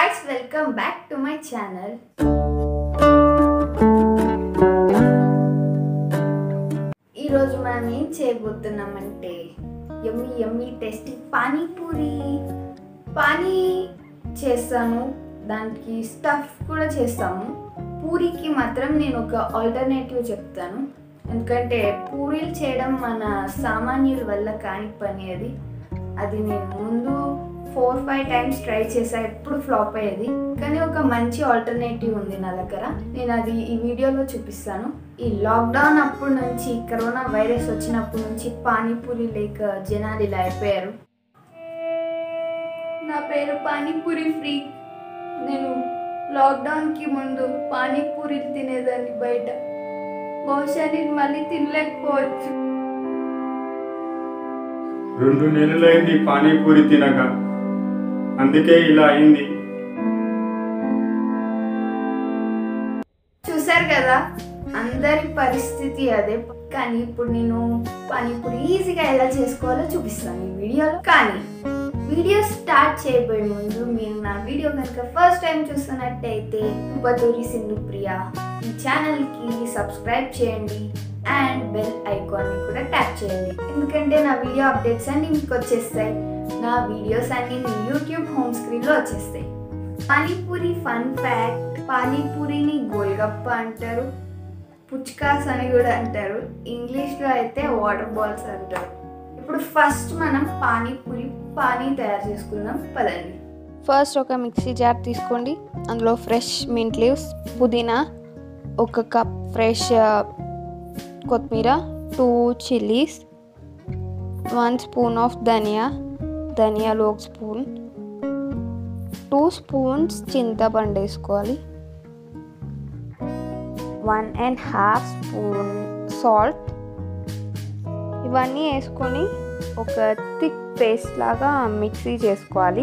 guys, welcome back to my channel. ఈరోజు మనం ఏం చేయబోతున్నామంటే ఎమ్మి ఎమ్మి టేస్టీ పానీపూరి పానీ చేస్తాను దానికి స్టఫ్ కూడా చేస్తాము పూరికి మాత్రం నేను ఒక ఆల్టర్నేటివ్ చెప్తాను ఎందుకంటే పూరీలు చేయడం మన సామాన్యుల వల్ల కాని పని అది అది నేను ముందు ఫోర్ ఫైవ్ టైమ్స్ ట్రై చేసా ఎప్పుడు ఫ్లాప్ అయ్యేది కానీ ఒక మంచి ఆల్టర్నేటివ్ ఉంది నా దగ్గర నేను అది ఈ వీడియోలో చూపిస్తాను ఈ లాక్డౌన్ అప్పటి నుంచి కరోనా వైరస్ వచ్చినప్పటి నుంచి పానీపూరి లేక జనాలు ఇలా అయిపోయారు నా పేరు పానీపూరి ఫ్రీ నేను లాక్డౌన్కి ముందు పానీపూరి తినేదాన్ని బయట బహుశా నేను మళ్ళీ తినలేకపోవచ్చు రెండు నెలలైంది పానీపూరి తినక అందుకే ఇలా అయింది చూసారు కదా అందరి పరిస్థితి అదే కానీ ఇప్పుడు నేను పానీపూరి ఈజీగా ఎలా చేసుకోవాలో చూపిస్తాను ఈ వీడియోలో కానీ వీడియో స్టార్ట్ చేయబోయే ముందు మీరు నా వీడియో కనుక ఫస్ట్ టైం చూస్తున్నట్టయితే ఉపతూరి సింధు ప్రియ ఈ ఛానల్కి సబ్స్క్రైబ్ చేయండి అండ్ బెల్ ఐకాన్ని కూడా ట్యాప్ చేయండి ఎందుకంటే నా వీడియో అప్డేట్స్ అన్ని మీకు వచ్చేస్తాయి నా వీడియోస్ అన్ని మీ యూట్యూబ్ హోమ్ స్క్రీన్లో వచ్చేస్తాయి పానీపూరి ఫన్ ఫ్యాక్ట్ పానీపూరిని గోల్గప్ప అంటారు పుచ్కాస్ అని కూడా అంటారు ఇంగ్లీష్లో అయితే వాటర్ బాల్స్ అంటారు ఇప్పుడు ఫస్ట్ మనం పానీపూరి పానీ తయారు చేసుకుందాం పదండి ఫస్ట్ ఒక మిక్సీ జార్ తీసుకోండి అందులో ఫ్రెష్ మింట్ లీవ్స్ పుదీనా ఒక కప్ ఫ్రెష్ కొత్తిమీర two chillies one spoon of dhania ధనియాలు ఒక స్పూన్ టూ స్పూన్స్ చింతపండు వేసుకోవాలి one and half spoon salt ఇవన్నీ వేసుకొని ఒక థిక్ పేస్ట్ లాగా మిక్సీ చేసుకోవాలి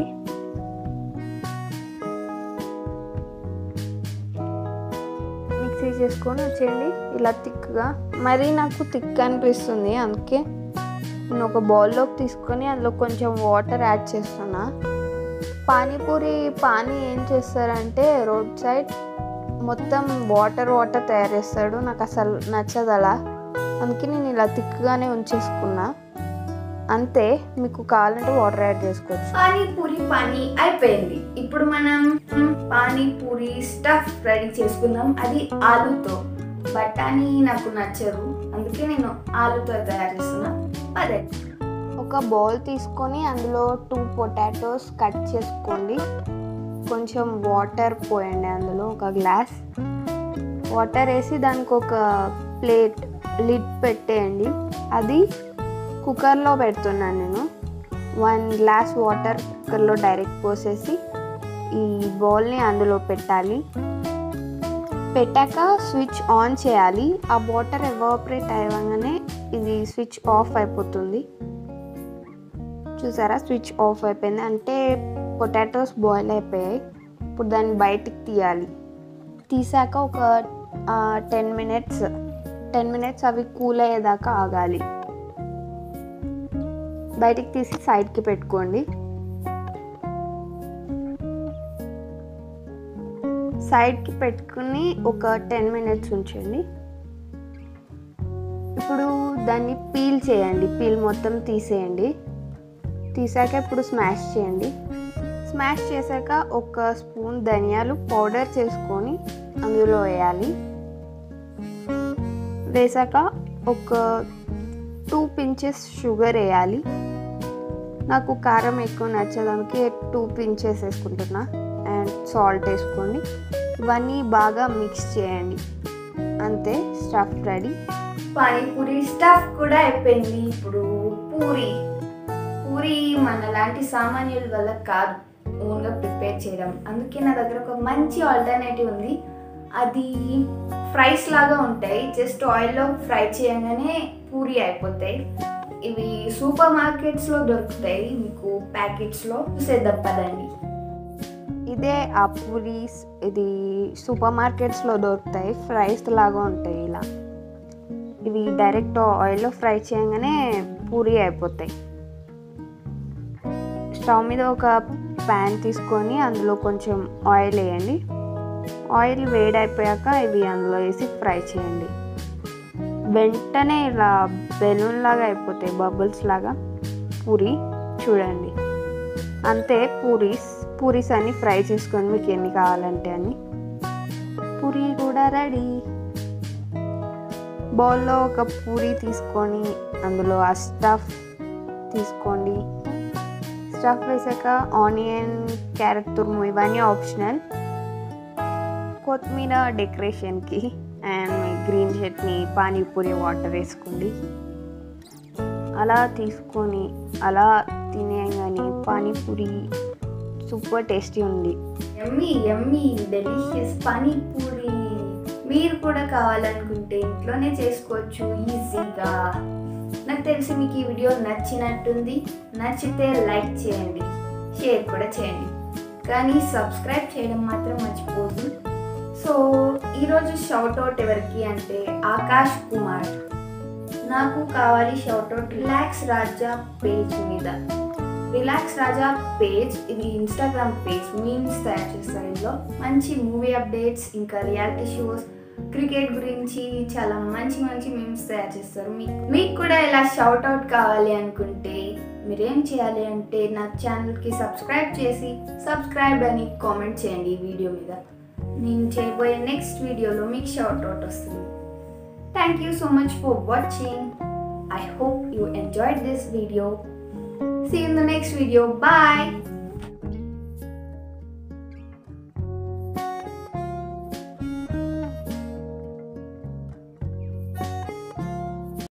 మిక్సీ చేసుకొని వచ్చేయండి ఇలా థిక్గా మరీ నాకు థిక్ అనిపిస్తుంది అందుకే నేను ఒక బౌల్లోకి తీసుకొని అందులో కొంచెం వాటర్ యాడ్ చేస్తున్నా పానీపూరి పానీ ఏం చేస్తారంటే రోడ్ సైడ్ మొత్తం వాటర్ వాటర్ తయారు చేస్తాడు నాకు అసలు నచ్చదు అలా అందుకే నేను ఇలా థిక్గానే ఉంచేసుకున్నా అంతే మీకు కావాలంటే వాటర్ యాడ్ చేసుకోవచ్చు పానీపూరి పానీ అయిపోయింది ఇప్పుడు మనం మ్, పానీపూరి స్టఫ్ రెడీ చేసుకుందాం అది ఆలుతో బఠానీ నాకు నచ్చదు అందుకే నేను ఆలుతో తయారు చేస్తున్నా అదే ఒక బౌల్ తీసుకొని అందులో టూ పొటాటోస్ కట్ చేసుకోండి కొంచెం వాటర్ పోయండి అందులో ఒక గ్లాస్ వాటర్ వేసి దానికి ఒక ప్లేట్ లిడ్ పెట్టేయండి అది కుక్కర్లో పెడుతున్నాను నేను వన్ గ్లాస్ వాటర్ కుక్కర్లో డైరెక్ట్ పోసేసి ఈ బౌల్ని అందులో పెట్టాలి పెట్టాక స్విచ్ ఆన్ చేయాలి ఆ వాటర్ ఎవాపరేట్ అవ్వగానే ఇది స్విచ్ ఆఫ్ అయిపోతుంది చూసారా స్విచ్ ఆఫ్ అయిపోయింది అంటే పొటాటోస్ బాయిల్ అయిపోయాయి ఇప్పుడు దాన్ని బయటికి తీయాలి తీసాక ఒక టెన్ మినిట్స్ టెన్ మినిట్స్ అవి కూల్ అయ్యేదాకా ఆగాలి బయటికి తీసి సైడ్కి పెట్టుకోండి సైడ్కి పెట్టుకుని ఒక టెన్ మినిట్స్ ఉంచండి ఇప్పుడు దాన్ని పీల్ చేయండి పీల్ మొత్తం తీసేయండి తీసాక ఇప్పుడు స్మాష్ చేయండి స్మాష్ చేశాక ఒక స్పూన్ ధనియాలు పౌడర్ చేసుకొని అందులో వేయాలి వేసాక ఒక టూ పించెస్ షుగర్ వేయాలి నాకు కారం ఎక్కువ నచ్చడానికి టూ పించెస్ వేసుకుంటున్నా అండ్ సాల్ట్ వేసుకోండి ఇవన్నీ బాగా మిక్స్ చేయండి అంతే స్టఫ్ రెడీ పానీపూరి స్టఫ్ కూడా అయిపోయింది ఇప్పుడు పూరి పూరి మన లాంటి సామాన్యుల వల్ల కాదు ఓన్గా ప్రిపేర్ చేయడం అందుకే నా దగ్గర ఒక మంచి ఆల్టర్నేటివ్ ఉంది అది ఫ్రైస్ లాగా ఉంటాయి జస్ట్ ఆయిల్లో ఫ్రై చేయగానే పూరి అయిపోతాయి ఇవి సూపర్ మార్కెట్స్లో దొరుకుతాయి మీకు ప్యాకెట్స్లో చూసేద్దాం పదండి ఇదే ఆ పూరీస్ ఇది సూపర్ మార్కెట్స్లో దొరుకుతాయి ఫ్రైస్ లాగా ఉంటాయి ఇలా ఇవి డైరెక్ట్ ఆయిల్లో ఫ్రై చేయగానే పూరి అయిపోతాయి స్టవ్ మీద ఒక ప్యాన్ తీసుకొని అందులో కొంచెం ఆయిల్ వేయండి ఆయిల్ వేడైపోయాక ఇవి అందులో వేసి ఫ్రై చేయండి వెంటనే ఇలా బెలూన్ లాగా అయిపోతాయి బబుల్స్ లాగా పూరి చూడండి అంతే పూరీస్ పూరీస్ అన్ని ఫ్రై చేసుకొని మీకు ఎన్ని కావాలంటే అన్ని పూరి కూడా రెడీ బౌల్లో ఒక పూరి తీసుకొని అందులో ఆ స్టఫ్ తీసుకోండి స్టఫ్ వేసాక ఆనియన్ క్యారెట్ తురుము ఇవన్నీ ఆప్షనల్ కొత్తిమీర డెకరేషన్కి and green chutney panipuri water వేసుకోండి అలా తీసుకొని అలా తినేయగానే పానీపూరి సూపర్ టేస్టీ ఉంది ఎమ్మీ ఎమ్మీ డెలిషియస్ పానీపూరి మీరు కూడా కావాలనుకుంటే ఇంట్లోనే చేసుకోవచ్చు ఈజీగా నాకు తెలిసి మీకు ఈ వీడియో నచ్చినట్టుంది నచ్చితే లైక్ చేయండి షేర్ కూడా చేయండి కానీ సబ్స్క్రైబ్ చేయడం మాత్రం మర్చిపోదు సో ఈరోజు షౌట్ అవుట్ ఎవరికి అంటే ఆకాష్ కుమార్ నాకు కావాలి shout out relax Raja page మీద రిలాక్స్ రాజా పేజ్ ఇది ఇన్స్టాగ్రామ్ పేజ్ మీమ్స్ తయారు చేస్తారు ఇందులో మంచి మూవీ అప్డేట్స్ ఇంకా రియాలిటీ షోస్ క్రికెట్ గురించి చాలా మంచి మంచి మీమ్స్ తయారు చేస్తారు మీకు మీకు కూడా ఇలా షౌట్ అవుట్ కావాలి అనుకుంటే మీరేం చేయాలి అంటే నా ఛానల్కి సబ్స్క్రైబ్ చేసి సబ్స్క్రైబ్ అని కామెంట్ చేయండి ఈ వీడియో మీద నేను చేయబోయే నెక్స్ట్ వీడియోలో మీకు షౌట్ అవుట్ వస్తుంది thank you so much for watching I hope you enjoyed this video. See you in the next video. Bye.